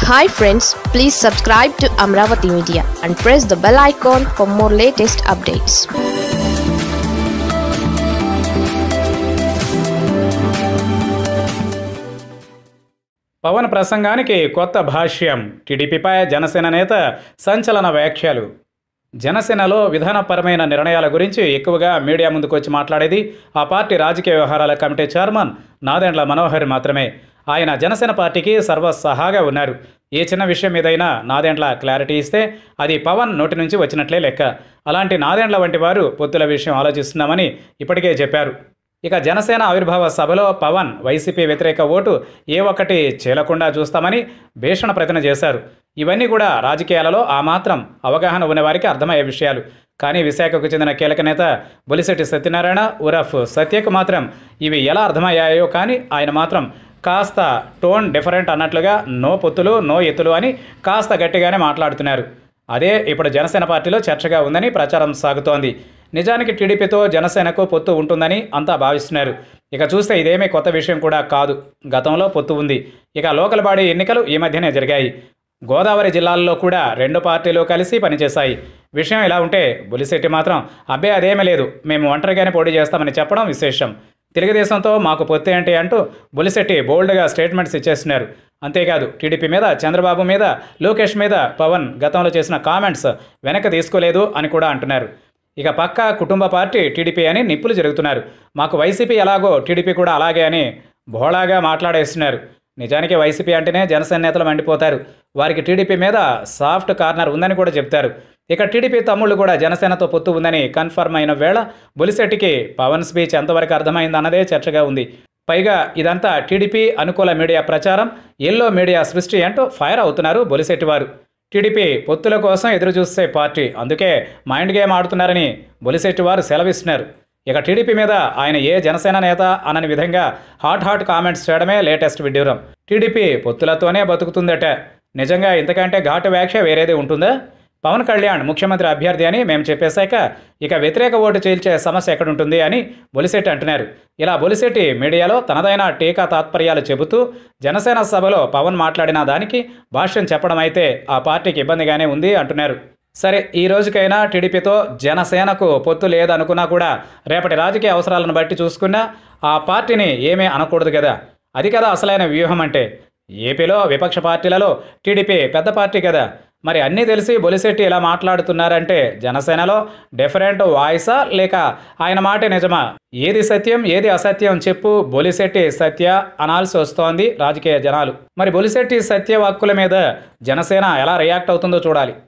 hi friends please subscribe to Amaravati media and press the bell icon for more latest updates Pawan ప్రసంగానికి కొత్త భాష్యం టీడీపీపై జనసేన నేత సంచలన వ్యాఖ్యలు జనసేనలో విధానపరమైన నిర్ణయాల గురించి ఎక్కువగా మీడియా ముందుకు వచ్చి మాట్లాడేది ఆ పార్టీ రాజకీయ వ్యవహారాల కమిటీ చైర్మన్ నాదెండ్ల మనోహర్ మాత్రమే ఆయన జనసేన పార్టీకి సర్వసహాగా ఉన్నారు ఏ చిన్న విషయం మీదైనా నాదెండ్ల క్లారిటీ ఇస్తే అది పవన్ నోటి నుంచి వచ్చినట్లే లెక్క అలాంటి నాదెండ్ల వంటి వారు పొత్తుల విషయం ఆలోచిస్తున్నామని ఇప్పటికే చెప్పారు ఇక జనసేన ఆవిర్భావ సభలో పవన్ వైసీపీ వ్యతిరేక ఓటు ఏ ఒక్కటి చీలకుండా చూస్తామని భీషణ ప్రతిన చేశారు ఇవన్నీ కూడా రాజకీయాలలో ఆ మాత్రం అవగాహన ఉన్నవారికి అర్థమయ్యే విషయాలు కానీ విశాఖకు చెందిన కీలక నేత బొలిశెట్టి సత్యనారాయణ ఉరఫ్ సత్యకు మాత్రం ఇవి ఎలా అర్థమయ్యాయో కానీ ఆయన మాత్రం కాస్త టోన్ డిఫరెంట్ అన్నట్లుగా నో పొత్తులు నో ఎత్తులు అని కాస్త గట్టిగానే మాట్లాడుతున్నారు అదే ఇప్పుడు జనసేన పార్టీలో చర్చగా ఉందని ప్రచారం సాగుతోంది నిజానికి టీడీపీతో జనసేనకు పొత్తు ఉంటుందని అంతా భావిస్తున్నారు ఇక చూస్తే ఇదేమీ కొత్త విషయం కూడా కాదు గతంలో పొత్తు ఉంది ఇక లోకల్ బాడీ ఎన్నికలు ఈ మధ్యనే జరిగాయి గోదావరి జిల్లాల్లో కూడా రెండు పార్టీలు కలిసి పనిచేశాయి విషయం ఇలా ఉంటే బులిశెట్టి మాత్రం అబ్బే అదేమీ లేదు మేము ఒంటరిగానే పోటీ చేస్తామని చెప్పడం విశేషం తెలుగుదేశంతో మాకు పొత్తు ఏంటి అంటూ బులిశెట్టి బోల్డ్గా స్టేట్మెంట్స్ ఇచ్చేస్తున్నారు అంతేకాదు టీడీపీ మీద చంద్రబాబు మీద లోకేష్ మీద పవన్ గతంలో చేసిన కామెంట్స్ వెనక్కి తీసుకోలేదు అని కూడా అంటున్నారు ఇక పక్క కుటుంబ పార్టీ టీడీపీ అని నిప్పులు జరుగుతున్నారు మాకు వైసీపీ ఎలాగో టీడీపీ కూడా అలాగే అని బోళాగా మాట్లాడేస్తున్నారు నిజానికి వైసీపీ అంటేనే జనసేన నేతలు మండిపోతారు వారికి టీడీపీ మీద సాఫ్ట్ కార్నర్ ఉందని కూడా చెప్తారు ఇక టీడీపీ తమ్ముళ్ళు కూడా జనసేనతో పొత్తు ఉందని కన్ఫర్మ్ అయిన వేళ బొలిశెట్టికి పవన్ స్పీచ్ ఎంతవరకు అర్థమైందన్నదే చర్చగా ఉంది పైగా ఇదంతా టీడీపీ అనుకూల మీడియా ప్రచారం ఎల్లో మీడియా సృష్టి అంటూ ఫైర్ అవుతున్నారు బొలిశెట్టి వారు టీడీపీ పొత్తుల కోసం ఎదురు చూసే పార్టీ అందుకే మైండ్ గేమ్ ఆడుతున్నారని బొలిశెట్టి వారు సెలవిస్తున్నారు ఇక టీడీపీ మీద ఆయన ఏ జనసేన నేత అనని విధంగా హాట్ హాట్ కామెంట్స్ చేయడమే లేటెస్ట్ విడ్డూరం టీడీపీ పొత్తులతోనే బతుకుతుందట నిజంగా ఇంతకంటే ఘాటు వ్యాఖ్య వేరేది ఉంటుందా పవన్ కళ్యాణ్ ముఖ్యమంత్రి అభ్యర్థి అని మేము చెప్పేశాక ఇక వ్యతిరేక ఓటు చీల్చే సమస్య ఎక్కడుంటుంది అని బొలిశెట్టి అంటున్నారు ఇలా బొలిశెట్టి మీడియాలో తనదైన టీకా తాత్పర్యాలు చెబుతూ జనసేన సభలో పవన్ మాట్లాడిన దానికి భాష్యం చెప్పడం అయితే ఆ పార్టీకి ఇబ్బందిగానే ఉంది అంటున్నారు సరే ఈ రోజుకైనా టీడీపీతో జనసేనకు పొత్తు లేదనుకున్నా కూడా రేపటి రాజకీయ అవసరాలను బట్టి చూసుకున్నా ఆ పార్టీని ఏమీ అనకూడదు కదా అది కదా అసలైన వ్యూహం అంటే ఏపీలో విపక్ష పార్టీలలో టీడీపీ పెద్ద పార్టీ కదా మరి అన్నీ తెలిసి బొలిశెట్టి ఇలా మాట్లాడుతున్నారంటే జనసేనలో డిఫరెంట్ వాయిసా లేక ఆయన మాటే నిజమా ఏది సత్యం ఏది అసత్యం చెప్పు బొలిశెట్టి సత్య అనాల్సి వస్తోంది రాజకీయ జనాలు మరి బొలిశెట్టి సత్య వాక్కుల మీద జనసేన ఎలా రియాక్ట్ అవుతుందో చూడాలి